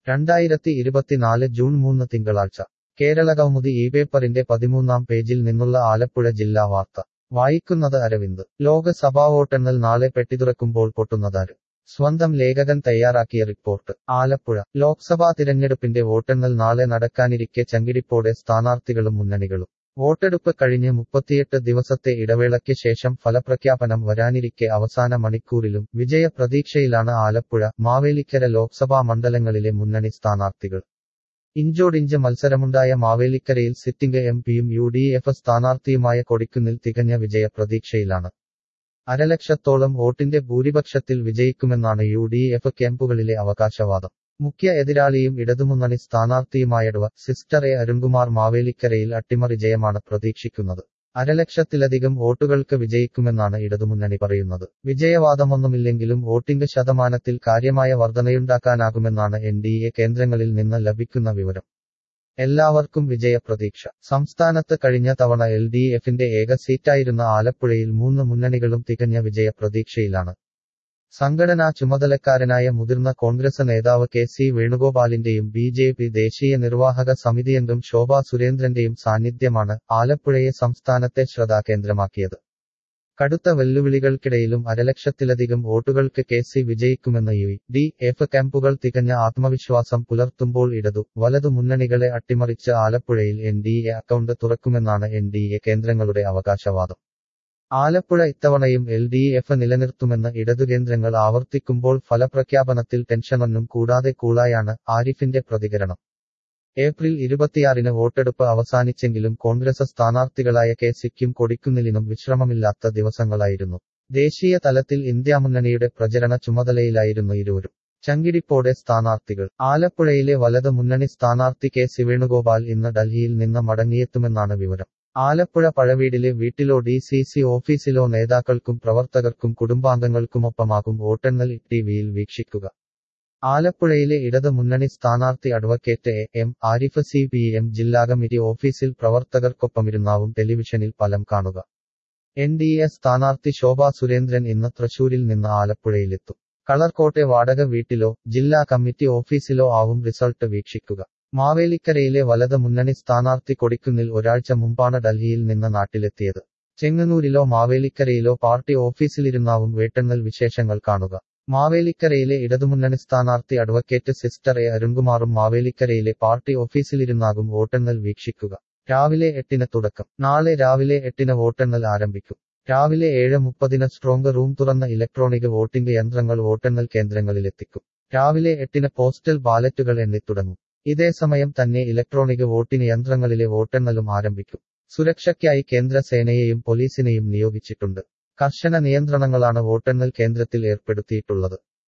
രണ്ടായിരത്തി ഇരുപത്തിനാല് ജൂൺ മൂന്ന് തിങ്കളാഴ്ച കേരളകൗമുദി ഈ പേപ്പറിന്റെ പതിമൂന്നാം പേജിൽ നിന്നുള്ള ആലപ്പുഴ ജില്ലാ വാർത്ത വായിക്കുന്നത് അരവിന്ദ് ലോകസഭാ വോട്ടെണ്ണൽ നാളെ പെട്ടിതുറക്കുമ്പോൾ പൊട്ടുന്നതാര് സ്വന്തം ലേഖകൻ തയ്യാറാക്കിയ റിപ്പോർട്ട് ആലപ്പുഴ ലോക്സഭാ തിരഞ്ഞെടുപ്പിന്റെ വോട്ടെണ്ണൽ നാളെ നടക്കാനിരിക്കെ ചങ്കിടിപ്പോടെ സ്ഥാനാർത്ഥികളും മുന്നണികളും വോട്ടെടുപ്പ് കഴിഞ്ഞ് മുപ്പത്തിയെട്ട് ദിവസത്തെ ഇടവേളയ്ക്ക് ശേഷം ഫലപ്രഖ്യാപനം വരാനിരിക്കെ അവസാന മണിക്കൂറിലും വിജയപ്രതീക്ഷയിലാണ് ആലപ്പുഴ മാവേലിക്കര ലോക്സഭാ മണ്ഡലങ്ങളിലെ മുന്നണി സ്ഥാനാർത്ഥികൾ ഇഞ്ചോടിഞ്ച് മത്സരമുണ്ടായ മാവേലിക്കരയിൽ സിറ്റിംഗ് എം പിയും യു ഡി എഫ് സ്ഥാനാർത്ഥിയുമായ കൊടിക്കുന്നിൽ തികഞ്ഞ വിജയപ്രതീക്ഷയിലാണ് അരലക്ഷത്തോളം വോട്ടിന്റെ ഭൂരിപക്ഷത്തിൽ വിജയിക്കുമെന്നാണ് യു ഡി എഫ് ക്യാമ്പുകളിലെ അവകാശവാദം മുഖ്യ എതിരാളിയും ഇടതുമുന്നണി സ്ഥാനാർത്ഥിയുമായടുവ സിസ്റ്റർ എ അരുൺകുമാർ മാവേലിക്കരയിൽ അട്ടിമറി ജയമാണ് പ്രതീക്ഷിക്കുന്നത് അരലക്ഷത്തിലധികം വോട്ടുകൾക്ക് വിജയിക്കുമെന്നാണ് ഇടതുമുന്നണി പറയുന്നത് വിജയവാദമൊന്നുമില്ലെങ്കിലും വോട്ടിംഗ് ശതമാനത്തിൽ കാര്യമായ വർധനയുണ്ടാക്കാനാകുമെന്നാണ് എൻ ഡി എ കേന്ദ്രങ്ങളിൽ നിന്ന് ലഭിക്കുന്ന വിവരം എല്ലാവർക്കും വിജയപ്രതീക്ഷ സംസ്ഥാനത്ത് കഴിഞ്ഞ തവണ എൽ ഡി എഫിന്റെ ഏക സീറ്റായിരുന്ന ആലപ്പുഴയിൽ മൂന്ന് മുന്നണികളും തികഞ്ഞ വിജയപ്രതീക്ഷയിലാണ് സംഘടനാ ചുമതലക്കാരനായ മുതിർന്ന കോൺഗ്രസ് നേതാവ് കെ സി വേണുഗോപാലിന്റെയും ബി ജെ പി ദേശീയ നിർവാഹക സമിതിയംഗം ശോഭാ സുരേന്ദ്രന്റെയും സാന്നിധ്യമാണ് ആലപ്പുഴയെ സംസ്ഥാനത്തെ ശ്രദ്ധാകേന്ദ്രമാക്കിയത് കടുത്ത വെല്ലുവിളികൾക്കിടയിലും അരലക്ഷത്തിലധികം വോട്ടുകൾക്ക് കെ സി വിജയിക്കുമെന്ന യു ഡി എഫ് ക്യാമ്പുകൾ തികഞ്ഞ ആത്മവിശ്വാസം പുലർത്തുമ്പോൾ ഇടതു വലതു മുന്നണികളെ അട്ടിമറിച്ച് ആലപ്പുഴയിൽ എൻ ഡി എ അക്കൗണ്ട് തുറക്കുമെന്നാണ് എൻ ഡി എ കേന്ദ്രങ്ങളുടെ അവകാശവാദം ആലപ്പുഴ ഇത്തവണയും എൽ ഡി എഫ് നിലനിർത്തുമെന്ന് ഇടതുകേന്ദ്രങ്ങൾ ആവർത്തിക്കുമ്പോൾ ഫലപ്രഖ്യാപനത്തിൽ ടെൻഷനൊന്നും കൂടാതെ കൂളായാണ് ആരിഫിന്റെ പ്രതികരണം ഏപ്രിൽ ഇരുപത്തിയാറിന് വോട്ടെടുപ്പ് അവസാനിച്ചെങ്കിലും കോൺഗ്രസ് സ്ഥാനാർത്ഥികളായ കെ സിക്കും കൊടിക്കുന്നിലിനും വിശ്രമമില്ലാത്ത ദിവസങ്ങളായിരുന്നു ദേശീയ തലത്തിൽ ഇന്ത്യ മുന്നണിയുടെ പ്രചരണ ചുമതലയിലായിരുന്നു ഇരുവരും ചങ്കിടിപ്പോടെ സ്ഥാനാർത്ഥികൾ ആലപ്പുഴയിലെ വലത് മുന്നണി സ്ഥാനാർത്ഥി കെ സി വേണുഗോപാൽ ഇന്ന് ഡൽഹിയിൽ നിന്ന് മടങ്ങിയെത്തുമെന്നാണ് വിവരം ആലപ്പുഴ പഴവീടിലെ വീട്ടിലോ ഡി സി സി ഓഫീസിലോ നേതാക്കൾക്കും പ്രവർത്തകർക്കും കുടുംബാംഗങ്ങൾക്കുമൊപ്പമാകും വോട്ടെണ്ണൽ ടിവിയിൽ വീക്ഷിക്കുക ആലപ്പുഴയിലെ ഇടത് മുന്നണി സ്ഥാനാർത്ഥി advocate A M Arif C P M ജില്ലാ കമ്മിറ്റി ഓഫീസിൽ പ്രവർത്തകർക്കൊപ്പമിരുന്നാവും ടെലിവിഷനിൽ ഫലം കാണുക എൻ ഡി എ സ്ഥാനാർത്ഥി ശോഭാ സുരേന്ദ്രൻ ഇന്ന് തൃശൂരിൽ നിന്ന് ആലപ്പുഴയിലെത്തും കളർകോട്ടെ വാടക വീട്ടിലോ ജില്ലാ കമ്മിറ്റി ഓഫീസിലോ ആവും റിസൾട്ട് വീക്ഷിക്കുക മാവേലിക്കരയിലെ വലത് മുന്നണി സ്ഥാനാർത്ഥി കൊടിക്കുന്നിൽ ഒരാഴ്ച മുമ്പാണ് ഡൽഹിയിൽ നിന്ന് നാട്ടിലെത്തിയത് ചെങ്ങന്നൂരിലോ മാവേലിക്കരയിലോ പാർട്ടി ഓഫീസിലിരുന്നാവും വേട്ടെണ്ണൽ വിശേഷങ്ങൾ കാണുക മാവേലിക്കരയിലെ ഇടതുമുന്നണി സ്ഥാനാർത്ഥി അഡ്വക്കേറ്റ് സിസ്റ്റർ എ അരുൺകുമാറും മാവേലിക്കരയിലെ പാർട്ടി ഓഫീസിലിരുന്നാകും വോട്ടെണ്ണൽ വീക്ഷിക്കുക രാവിലെ എട്ടിന് തുടക്കം നാളെ രാവിലെ എട്ടിന് വോട്ടെണ്ണൽ ആരംഭിക്കും രാവിലെ ഏഴ് മുപ്പതിന് സ്ട്രോങ് റൂം തുറന്ന ഇലക്ട്രോണിക് വോട്ടിംഗ് യന്ത്രങ്ങൾ വോട്ടെണ്ണൽ കേന്ദ്രങ്ങളിലെത്തിക്കും രാവിലെ എട്ടിന് പോസ്റ്റൽ ബാലറ്റുകൾ എണ്ണിത്തുടങ്ങും ഇതേസമയം തന്നെ ഇലക്ട്രോണിക് വോട്ടിംഗ് യന്ത്രങ്ങളിലെ വോട്ടെണ്ണലും ആരംഭിക്കും സുരക്ഷയ്ക്കായി കേന്ദ്ര സേനയെയും പോലീസിനെയും നിയോഗിച്ചിട്ടുണ്ട് കർശന നിയന്ത്രണങ്ങളാണ് വോട്ടെണ്ണൽ കേന്ദ്രത്തിൽ ഏർപ്പെടുത്തിയിട്ടുള്ളത്